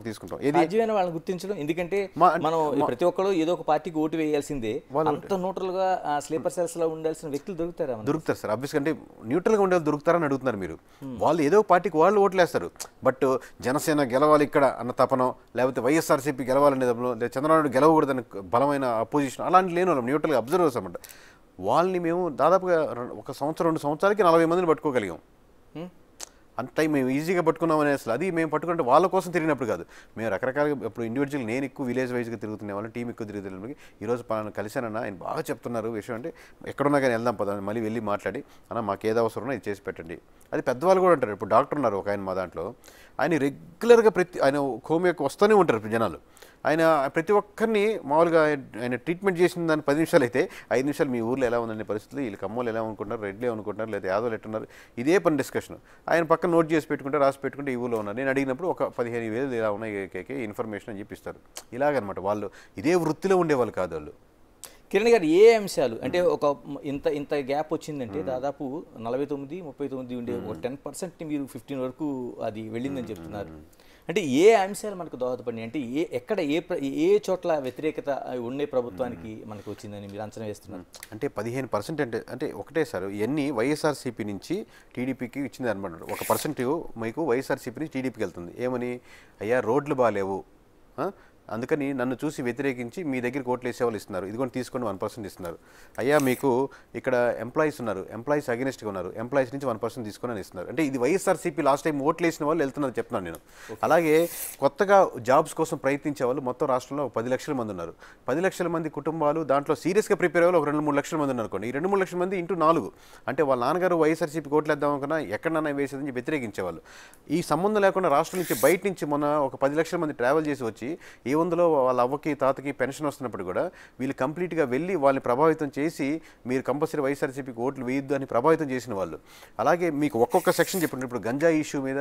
తీసుకుంటాం ఏది సాధ్యమైన వాళ్ళని గుర్తించడం ఎందుకంటే మా- మనం ప్రతి ఒక్కరు ఏదో ఒక పార్టీకి ఓటు వేయాల్సిందే అంత న్యూట్రల్ గా స్లీపర్ సెల్స్ లో ఉండాల్సిన వ్యక్తులు దొరుకుతారా మనకి? దొరుకుతారు సార్ అబ్వియస్ అంటే న్యూట్రల్గా ఉండే వాళ్ళు దొరుకుతారని అడుగుతున్నారు మీరు వాళ్ళు ఏదో ఒక పార్టీకి వాళ్ళు ఓట్లేస్తారు బట్ జనసేన గెలవాలి ఇక్కడ అన్న తపనో లేకపోతే వైఎస్ఆర్సీపీ గెలవాలనే తపనో లేదా చంద్రబాబు నాయుడు గెలవకూడదని బలమైన అపోజిషన్ అలాంటి లేని వాళ్ళం న్యూట్రల్గా అబ్జర్వర్స్ అనమాట వాళ్ళని మేము దాదాపుగా రెం- ఒక సంవత్సరం రెండు సంవత్సరాలకి నలభై మందిని పట్టుకోగలిగాం హ్మ్? అంత టైం మేము ఈజీగా పట్టుకున్నాం అనే అసలు అది మేము పట్టుకుంటే వాళ్ళ కోసం తిరిగినప్పుడు కాదు మేము రకరకాలుగా ఇప్పుడు ఇండివిజువల్ నేను ఎక్కువ విలేజ్ వైజ్గా తిరుగుతున్న వాళ్ళని టీం ఎక్కువ తిరుగుతున్నప్పటికీ ఈరోజు పలానా కలిశానన్న ఆయన బాగా చెప్తున్నారు విషయం అంటే ఎక్కడున్నా కానీ వెళ్దాం పద మళ్ళీ వెళ్ళి మాట్లాడి అన్న మాకు ఏదో అవసరం ఉన్నా ఇది చేసి పెట్టండి అది పెద్దవాళ్ళు కూడా ఉంటారు ఇప్పుడు డాక్టర్ ఉన్నారు ఒక ఆయన మా దాంట్లో ఆయన రెగ్యులర్గా ప్రతి ఆయన హోమియోకి వస్తూనే ఉంటారు ఇప్పుడు జనాలు ఆయన ప్రతి ఒక్కరిని మామూలుగా ఆయన ట్రీట్మెంట్ చేసిన దాని పది నిమిషాలు అయితే ఐదు నిమిషాలు మీ ఊర్లో ఎలా ఉందనే పరిస్థితులు వీళ్ళు కమ్మోలు ఎలా అనుకుంటున్నారు రెడ్లు అనుకుంటున్నారు లేదా యాదవులు ఎట్టున్నారు ఇదే పని డిస్కషన్ ఆయన పక్కన నోట్ చేసి పెట్టుకుంటే రాసి పెట్టుకుంటే ఈ ఊళ్ళో ఉన్నారు నేను అడిగినప్పుడు ఒక పదిహేను వేలు ఇలా ఉన్నాయి కేకే ఇన్ఫర్మేషన్ అని చెప్పిస్తారు ఇలాగనమాట వాళ్ళు ఇదే వృత్తిలో ఉండేవాళ్ళు కాదు వాళ్ళు కిరణ్ గారు ఏ అంశాలు అంటే ఒక మ- ఇంత ఇంత గ్యాప్ వచ్చిందంటే దాదాపు నలభై తొమ్మిది ముప్పై తొమ్మిది ఉండే ఒక టెన్ పర్సెంట్ మీరు ఫిఫ్టీన్ వరకు అది వెళ్ళిందని చెప్తున్నారు అంటే ఏ అంశాలు మనకు దోహదపడినాయి అంటే ఏ ఎక్కడ ఏ ప్ర- ఏ చోట్ల వ్యతిరేకత ఉండే ప్రభుత్వానికి మనకు వచ్చిందని మీరు అంచనా వేస్తున్నారు అంటే పదిహేను పర్సెంట్ అంటే అంటే ఒకటే సార్ ఇవన్నీ వైఎస్ఆర్సీపీ నుంచి టీడీపీకి ఇచ్చింది అనమాట ఒక పర్సెంట్ మీకు వైఎస్ఆర్సీపీ నుంచి టీడీపీకి వెళ్తుంది ఏమని అయ్యా రోడ్లు బాగాలేవు ఆ? అందుకని నన్ను చూసి వ్యతిరేకించి మీ దగ్గరికి ఓట్లు వేసేవాళ్ళు ఇస్తున్నారు ఇదిగోండి తీసుకొని వన్ పర్సెంట్ ఇస్తున్నారు అయ్యా మీకు ఇక్కడ ఎంప్లాయీస్ ఉన్నారు ఎంప్లాయీస్ అగెనిస్ట్గా ఉన్నారు ఎంప్లాయీస్ నుంచి వన్ పర్సెంట్ తీసుకొని అని ఇస్తున్నారు అంటే ఇది వైఎస్ఆర్సీపీ లాస్ట్ టైం ఓట్లు వేసిన వాళ్ళు వెళ్తున్నారు చెప్తున్నాను నేను అలాగే కొత్తగా జాబ్స్ కోసం ప్రయత్నించే వాళ్ళు మొత్తం రాష్ట్రంలో ఒక పది లక్షల మంది ఉన్నారు పది లక్షల మంది కుటుంబాలు దాంట్లో సీరియస్గా ప్రిపేర్ అయ్యే వాళ్ళు ఒక రెండు మూడు లక్షల మంది ఉన్నారు అనుకోండి ఈ రెండు మూడు లక్షల మంది ఇంటూ నాలుగు అంటే వాళ్ళ నాన్నగారు వైఎస్ఆర్సీపీ ఓట్లు వేద్దాం అనుకున్నా ఎక్కడన్నా వేసేదని చెప్పి వ్యతిరేకించేవాళ్ళు ఈ సంబంధం లేకుండా రాష్ట్రం నుంచి బయట నుంచి మొన్న ఒక పది లక్షల మంది ట్రావెల్ చేసి వచ్చి ఏ వందలో వాళ్ళ అవ్వకి తాతకి పెన్షన్ వస్తున్నప్పుడు కూడా వీళ్ళు కంప్లీట్గా వెళ్ళి వాళ్ళని ప్రభావితం చేసి మీరు కంపల్సరీ వైఎస్ఆర్సీపీకి ఓట్లు వేయొద్దు అని ప్రభావితం చేసిన వాళ్ళు అలాగే మీకు ఒక్కొక్క సెక్షన్ చెప్పండి ఇప్పుడు గంజా ఇష్యూ మీద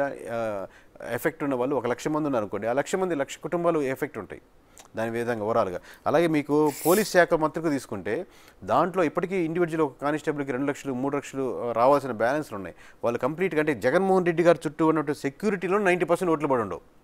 ఎఫెక్ట్ ఉన్న వాళ్ళు ఒక లక్ష మంది ఉన్నారు అనుకోండి ఆ లక్ష మంది లక్ష కుటుంబాలు ఎఫెక్ట్ ఉంటాయి దాని విధంగా ఓవరాల్గా అలాగే మీకు పోలీస్ శాఖ మంత్రికి తీసుకుంటే దాంట్లో ఇప్పటికీ ఇండివిజువల్ ఒక కానిస్టేబుల్కి రెండు లక్షలు మూడు లక్షలు ఆ, రావాల్సిన బ్యాలెన్స్లు ఉన్నాయి వాళ్ళు కంప్లీట్గా అంటే జగన్మోహన్ రెడ్డి గారు చుట్టూ ఉన్నట్టు సెక్యూరిటీలో నైంటీ పర్సెంట్ ఓట్లు పడి ఉండవు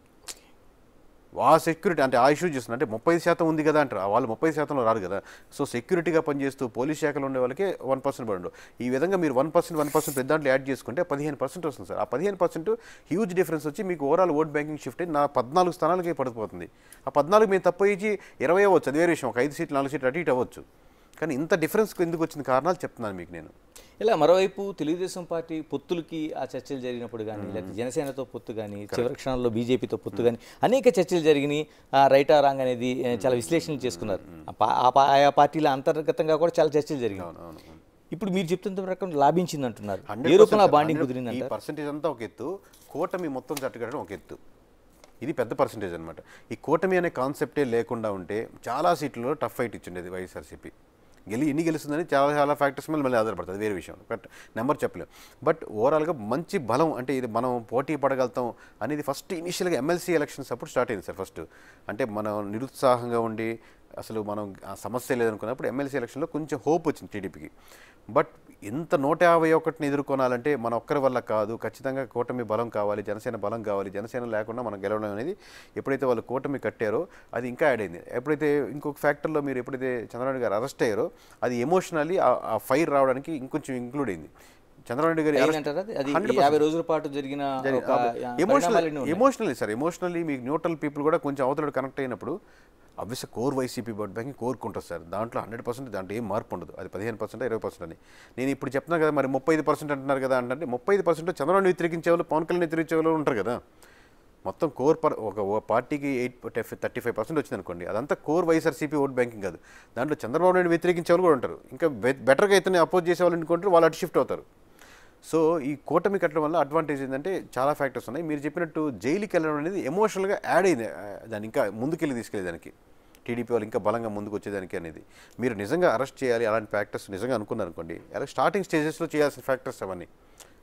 ఆ సెక్యూరిటీ అంటే ఆ ఇష్యూ చేస్తున్నారు అంటే ముప్పై శాతం ఉంది కదా అంటారు వాళ్ళు ముప్పై శాతంలో రారు కదా సో సెక్యూరిటీగా పనిచేస్తూ పోలీస్ శాఖలో ఉండే వాళ్ళకి వన్ పర్సెంట్ పడి ఉండవు ఈ విధంగా మీరు వన్ పర్సెంట్ వన్ పర్సెంట్ పెద్ద దాంట్లో యాడ్ చేసుకుంటే పదిహేను పర్సెంట్ వస్తుంది సార్ ఆ పదిహేను పర్సెంట్ హ్యూజ్ డిఫరెన్స్ వచ్చి మీకు ఓవరాల్ ఓట్ బ్యాంకింగ్ షిఫ్ట్ అయ్యి నా పద్నాలుగు స్థానాలకే పడిపోతుంది ఆ పద్నాలుగు మేము తప్పు ఇచ్చి ఇరవై అవ్వచ్చు అది వేరే విషయం ఒక ఐదు సీట్లు నాలుగు సీట్లు అటు ఇటు అవ్వచ్చు కానీ ఇంత డిఫరెన్స్ ఎందుకు వచ్చిన కారణాలు చెప్తున్నాను మీకు నేను ఇలా మరోవైపు తెలుగుదేశం పార్టీ పొత్తులకి ఆ చర్చలు జరిగినప్పుడు కానీ లేకపోతే జనసేనతో పొత్తు కానీ చివరి క్షణంలో బీజేపీతో పొత్తు కానీ అనేక చర్చలు జరిగినాయి ఆ, రైట్ ఆ రాంగ్ అనేది ఆ, చాలా విశ్లేషణలు చేసుకున్నారు ఆ పా- ఆ పా- ఆయా పార్టీల అంతర్గతంగా కూడా చాలా చర్చలు జరిగినాయి అవును అవును అవును. ఇప్పుడు మీరు చెప్తున్న ప్రకారం లాభించింది అంటున్నారు 100% ఏ రూపంలో బాండింగ్ 100 కుదిరింది ఈ పర్సెంటేజ్ అంతా ఒక ఎత్తు కూటమి మొత్తం జట్టుకట్టడం ఒక ఎత్తు ఇది పెద్ద పర్సంటేజ్ అనమాట ఈ కూటమి అనే కాన్సెప్టే లేకుండా ఉంటే చాలా సీట్లలో టఫ్ ఫైట్ ఇచ్చిండేది వైఎస్ఆర్సీపీ గెలి ఎన్ని గెలుస్తుందని చాలా చాలా ఫ్యాక్టర్స్ మీద మళ్ళీ ఆధారపడుతుంది అది వేరే విషయం బట్ నెంబర్ చెప్పలేం బట్ ఓవరాల్గా మంచి బలం అంటే ఇది మనం పోటీ పడగలుగుతాం అనేది ఫస్ట్ ఇనిషియల్గా ఎమ్మెల్సీ ఎలక్షన్స్ అప్పుడు స్టార్ట్ అయింది సార్ ఫస్ట్ అంటే మనం నిరుత్సాహంగా ఉండి అసలు మనం ఆ సమస్య లేదనుకున్నప్పుడు ఎమ్మెల్సీ ఎలక్షన్లో కొంచెం హోప్ వచ్చింది టీడీపీకి బట్ ఎంత నూట యాభై ఒకటిని ఎదుర్కొనాలంటే మన ఒక్కరి వల్ల కాదు ఖచ్చితంగా కూటమి బలం కావాలి జనసేన బలం కావాలి జనసేన లేకుండా మనం గెలవడం అనేది ఎప్పుడైతే వాళ్ళు కూటమి కట్టారో అది ఇంకా యాడ్ అయింది ఎప్పుడైతే ఇంకొక ఫ్యాక్టర్లో మీరు ఎప్పుడైతే చంద్రబాబు గారు అరెస్ట్ అయ్యారో అది ఎమోషనల్లీ ఆ ఫైర్ రావడానికి ఇంకొంచెం ఇంక్లూడ్ అయింది చంద్రబాబు నాయుడు గారి arrest- ఏంటంటారు అది? అది 100% యాభై రోజుల పాటు జరిగిన ఒక ఎమోషనల్ పరిణామాలన్నీ ఉన్నాయి. ఎమోషనల్లీ సార్ ఎమోషనల్లీ మీకు న్యూట్రల్ పీపుల్ కూడా కొంచెం అవతల కనెక్ట్ అయినప్పుడు అబ్వియస్ కోర్ వైసీపీ బోర్డ్ బ్యాంకింగ్ కోరుకుంటారు సార్ దాంట్లో హండ్రెడ్ పర్సెంట్ దాంట్లో ఏం మార్పు ఉండదు అది పదిహేను పర్సెంట్ ఇరవై పర్సెంట్ అని నేను ఇప్పుడు చెప్తున్నా కదా మరి ముప్పై ఐదు పర్సెంట్ అంటున్నారు కదా అంటే ముప్పై ఐదు పర్సెంట్ చంద్రబాబు వ్యతిరేకించే వాళ్ళు పవన్ కళ్యాణ్ వ్యతిరేకించే వాళ్ళు ఉంటారు కదా మొత్తం కోర్ పర్ ఒక ఓ పార్టీకి ఎయిట్ థర్టీ ఫైవ్ పర్సెంట్ వచ్చింది అనుకోండి అదంతా కోర్ వైఎస్ఆర్సీపీ ఓట్ బ్యాంకింగ్ కాదు దాంట్లో చంద్రబాబు నాయుడు వ్యతిరేకించే వాళ్ళు కూడా ఉంటారు ఇంకా బె- బెటర్గా అయితే అపోజ్ చేసే వాళ్ళు అనుకుంటారు వాళ్ళు అటు షిఫ్ట్ అవుతారు సో ఈ కూటమి కట్టడం వల్ల అడ్వాంటేజ్ ఏంటంటే చాలా ఫ్యాక్టర్స్ ఉన్నాయి మీరు చెప్పినట్టు జైలుకి వెళ్ళడం అనేది ఎమోషనల్గా యాడ్ అయింది ఆ, దాన్ని ఇంకా ముందుకెళ్ళి తీసుకెళ్ళేదానికి టీడీపీ వాళ్ళు ఇంకా బలంగా ముందుకు వచ్చేదానికి అనేది మీరు నిజంగా అరెస్ట్ చేయాలి అలాంటి ఫ్యాక్టర్స్ నిజంగా అనుకున్నారు అనుకోండి అలా స్టార్టింగ్ స్టేజెస్లో చేయాల్సిన ఫ్యాక్టర్స్ అవన్నీ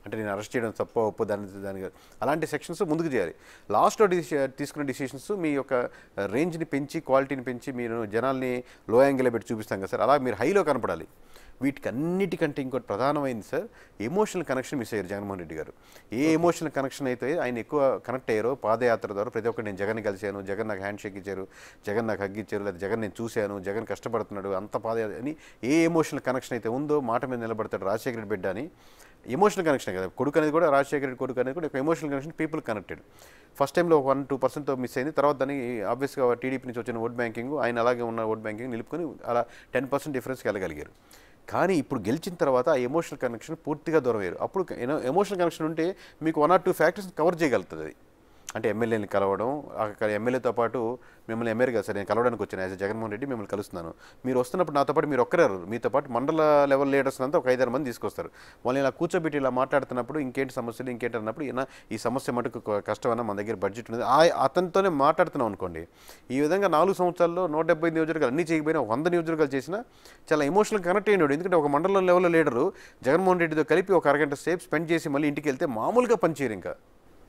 అంటే నేను అరెస్ట్ చేయడం తప్ప ఒప్పు దాని దాని అలాంటి సెక్షన్స్ ముందుకు చేయాలి లాస్ట్లో డిసి తీసుకున్న డిసిషన్స్ మీ యొక్క రేంజ్ని పెంచి క్వాలిటీని పెంచి మీరు జనాల్ని లో యాంగిల్లో పెట్టి చూపిస్తాం కదా సార్ అలా మీరు హైలో కనపడాలి వీటికి అన్నిటికంటే ఇంకోటి ప్రధానమైంది సార్ ఎమోషనల్ కనెక్షన్ మిస్ అయ్యారు జగన్మోహన్ రెడ్డి గారు ఏ ఎమోషనల్ కనెక్షన్ అయితే ఆయన ఎక్కువ కనెక్ట్ అయ్యారో పాదయాత్ర ద్వారా ప్రతి ఒక్కరు నేను జగన్ కలిశాను జగన్ నాకు హ్యాండ్ షేక్ ఇచ్చారు జగన్ నాకు హగ్ ఇచ్చారు లేదా జగన్ నేను చూశాను జగన్ కష్టపడుతున్నాడు అంత పాదయాత్ర అని ఏ ఎమోషనల్ కనెక్షన్ అయితే ఉందో మాట మీద నిలబడతాడు రాజశేఖర రెడ్డి బిడ్డ అని ఎమోషనల్ కనెక్షన్ కదా కొడుకు అనేది కూడా రాజశేఖర రెడ్డి కొడుకు అనేది కూడా ఒక emotional connection people connected first టైంలో ఒక వన్ టూ పర్సెంట్తో మిస్ అయింది తర్వాత దాన్ని ఆబ్వియస్గా టీడీపీ నుంచి వచ్చిన ఓట్ బ్యాంకింగ్ ఆయన అలాగే ఉన్న ఓట్ బ్యాంకింగ్ నిలుపుకొని అలా టెన్ పర్సెంట్ డిఫరెన్స్కి వెళ్ళగలిగారు కానీ ఇప్పుడు గెలిచిన తర్వాత ఆ ఎమోషనల్ కనెక్షన్ పూర్తిగా దూరం అయ్యారు అప్పుడు ఎమోషనల్ కనెక్షన్ ఉంటే మీకు one or two factors cover చేయగలుగుతుంది అది అంటే ఎమ్మెల్యేని కలవడం అక్కడ ఎమ్మెల్యేతో పాటు మిమ్మల్ని ఎమ్మెల్యే కదా సార్ నేను కలవడానికి వచ్చాను యాజ్ జగన్మోహన్ రెడ్డి మిమ్మల్ని కలుస్తున్నాను మీరు వస్తున్నప్పుడు నాతో పాటు మీరు ఒక్కరారు మీతో పాటు మండల లెవెల్ లీడర్స్ అంతా ఒక ఐదారు మంది తీసుకొస్తారు వాళ్ళని ఇలా కూర్చోబెట్టి ఇలా మాట్లాడుతున్నప్పుడు ఇంకేంటి సమస్యలు ఇంకేంటి అన్నప్పుడు ఈయన ఈ సమస్య మటుకు కొ- కష్టమన్నా మన దగ్గర బడ్జెట్ ఉంది ఆ అతనితోనే మాట్లాడుతున్నాం అనుకోండి ఈ విధంగా నాలుగు సంవత్సరాల్లో నూట డెబ్బై నియోజకవర్గాలు అన్ని చేయకపోయినా ఒక వంద నియోజకవర్గాలు చేసినా చాలా ఎమోషనల్ కనెక్ట్ అయినాడు ఎందుకంటే ఒక మండలం లెవెల్ లీడరు జగన్మోహన్ రెడ్డితో కలిపి ఒక అరగంట సేపు స్పెండ్ చేసి మళ్ళీ ఇంటికి వెళ్తే మామూలుగా పనిచేయరు ఇంకా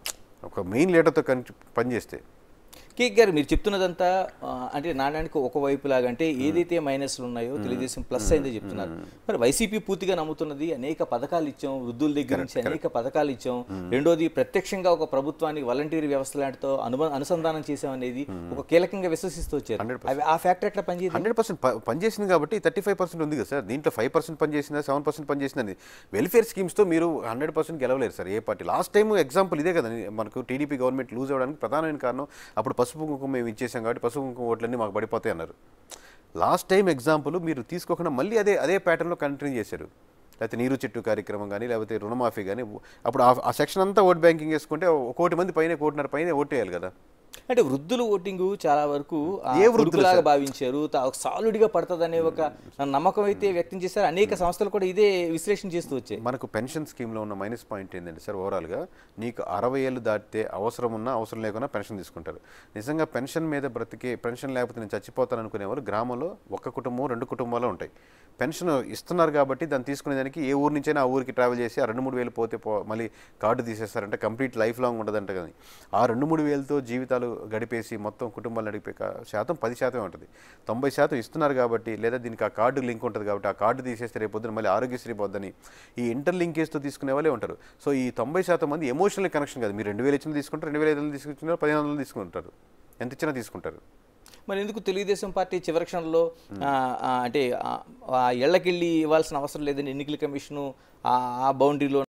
ఒక మెయిన్ లీడర్తో కన్ పనిచేస్తే కేక్ గారు మీరు చెప్తున్నదంతా ఆ, అంటే నాణ్యానికి ఒక వైపు లాగా అంటే ఏదైతే మైనస్లు ఉన్నాయో తెలుగుదేశం ప్లస్ అయిందో చెప్తున్నారు మరి వైసీపీ పూర్తిగా నమ్ముతున్నది అనేక పథకాలు ఇచ్చాం వృద్ధుల దగ్గర నుంచి అనేక పథకాలు ఇచ్చాం రెండోది ప్రత్యక్షంగా ఒక ప్రభుత్వానికి వాలంటీర్ వ్యవస్థ లాంటితో అనుబ అనుసంధానం చేసాం అనేది ఒక కీలకంగా విశ్వసిస్తూ వచ్చారు అవి ఆ ఫ్యాక్టర్ ఎట్లా పనిచేయదు హండ్రెడ్ పర్సెంట్ పనిచేసింది కాబట్టి థర్టీ ఫైవ్ పర్సెంట్ ఉంది కదా సార్ దీంట్లో ఫైవ్ పర్సెంట్ పనిచేసిందా సెవెన్ పర్సెంట్ పనిచేసిందని వెల్ఫేర్ స్కీమ్స్తో మీరు హండ్రెడ్ పర్సెంట్ గెలవలేరు సార్ ఏ పార్టీ లాస్ట్ టైం ఎగ్జాంపుల్ ఇదే కదా మనకు టీడీపీ గవర్నమెంట్ లూజ్ అవ్వడానికి ప్రధానమైన కారణం అప్పుడు పసుపు కుంకుమ మేము ఇచ్చేసాం కాబట్టి పసుపు కుంకుమ ఓట్లన్నీ మాకు పడిపోతాయి అన్నారు లాస్ట్ టైం ఎగ్జాంపుల్ మీరు తీసుకోకుండా మళ్ళీ అదే అదే ప్యాటర్న్లో కంటిన్యూ చేశారు లేకపోతే నీరు చెట్టు కార్యక్రమం కానీ లేకపోతే రుణమాఫీ కానీ అప్పుడు ఆ- ఆ సెక్షన్ అంతా ఓట్ బ్యాంకింగ్ వేసుకుంటే ఒక కోటి మంది పైన కోటిన్నర పైన ఓటేయాలి కదా అంటే వృద్ధులు ఓటింగ్ చాలా వరకు ఆ ఏ వృద్ధులు ఉరుకులాగా భావించారు తా- ఒక సాలిడ్గా పడుతుందనే ఒక నమ్మకం అయితే వ్యక్తం చేశారు అనేక సంస్థలు కూడా ఇదే విశ్లేషణ చేస్తూ వచ్చాయి మనకు పెన్షన్ స్కీమ్లో ఉన్న మైనస్ పాయింట్ ఏంటంటే సార్ ఓవరాల్గా నీకు అరవై ఏళ్ళు దాటితే అవసరం ఉన్నా అవసరం లేకున్నా పెన్షన్ తీసుకుంటారు నిజంగా పెన్షన్ మీద బ్రతికే పెన్షన్ లేకపోతే నేను చచ్చిపోతాను అనుకునేవారు గ్రామంలో ఒక కుటుంబం రెండు కుటుంబాలు ఉంటాయి పెన్షన్ ఇస్తున్నారు కాబట్టి దాన్ని తీసుకునేదానికి ఏ ఊరు నుంచైనా ఆ ఊరికి ట్రావెల్ చేసి ఆ రెండు మూడు వేలు పోతే పో మళ్ళీ కార్డు తీసేస్తారంటే కంప్లీట్ లైఫ్ లాంగ్ ఉండదంట కానీ ఆ రెండు మూడు వేలతో జీవితాలు గడిపేసి మొత్తం కుటుంబాలు నడిపే కా- శాతం పది శాతం ఉంటుంది తొంభై శాతం ఇస్తున్నారు కాబట్టి లేదా దీనికి ఆ కార్డు లింక్ ఉంటుంది కాబట్టి ఆ కార్డు తీసేస్తే రేపు పొద్దున మళ్ళీ ఆరోగ్యశ్రీ పోద్దని ఈ ఇంటర్ లింకేజ్తో తీసుకునే వాళ్ళే ఉంటారు సో ఈ తొంభై శాతం మంది ఎమోషనల్ కనెక్షన్ కాదు మీరు రెండు వేలు ఇచ్చిన తీసుకుంటారు రెండు వేల ఐదు వందలు తీసుకుంటున్నారు పదిహేను వందలు తీసుకుంటారు ఎంత ఇచ్చినా తీసుకుంటారు మరి ఎందుకు తెలుగుదేశం పార్టీ చివరి క్షణంలో ఆ, ఆ, అంటే ఆ- ఆ ఇళ్లకెళ్ళి ఇవ్వాల్సిన అవసరం లేదని ఎన్నికల కమిషను ఆ బౌండరీలో